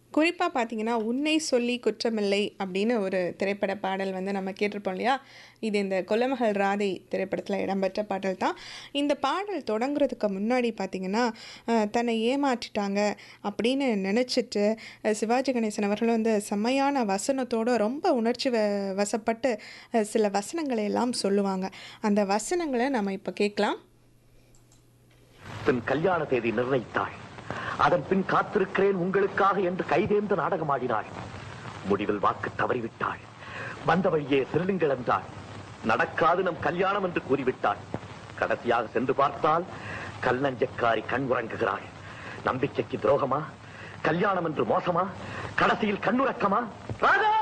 குறிப்பாக பார்த்தீங்கன்னா உன்னை சொல்லி குற்றமில்லை அப்படின்னு ஒரு திரைப்பட பாடல் வந்து நம்ம கேட்டிருப்போம் இல்லையா இது இந்த கொல்லமகள் ராதை திரைப்படத்தில் இடம்பெற்ற பாடல் தான் இந்த பாடல் தொடங்குறதுக்கு முன்னாடி பார்த்தீங்கன்னா அஹ், தன்னை ஏமாற்றிட்டாங்க அப்படின்னு நினச்சிட்டு அஹ், சிவாஜி கணேசன் அவர்கள் வந்து செம்மையான வசனத்தோட ரொம்ப உணர்ச்சி வ வசப்பட்டு அஹ், சில வசனங்களை எல்லாம் சொல்லுவாங்க அந்த வசனங்களை நம்ம இப்போ கேட்கலாம் பின் கல்யாண தேதி நிர்ணயித்தாள் அதன் பின் காத்திருக்கிறேன் உங்களுக்காக என்று கைதேர்ந்து நாடகமாடினாள் முடிவில் வாக்கு தவறிவிட்டாள் வந்த வழியே திருடுங்கள் என்றாள் நடக்காது நம் கல்யாணம் என்று கூறிவிட்டாள் கடைசியாக சென்று பார்த்தால் கல்லஞ்சக்காரி கண் உறங்குகிறாள் நம்பிக்கைக்கு துரோகமா கல்யாணம் என்று மோசமா கடைசியில் கண்ணுறக்கமா ராதா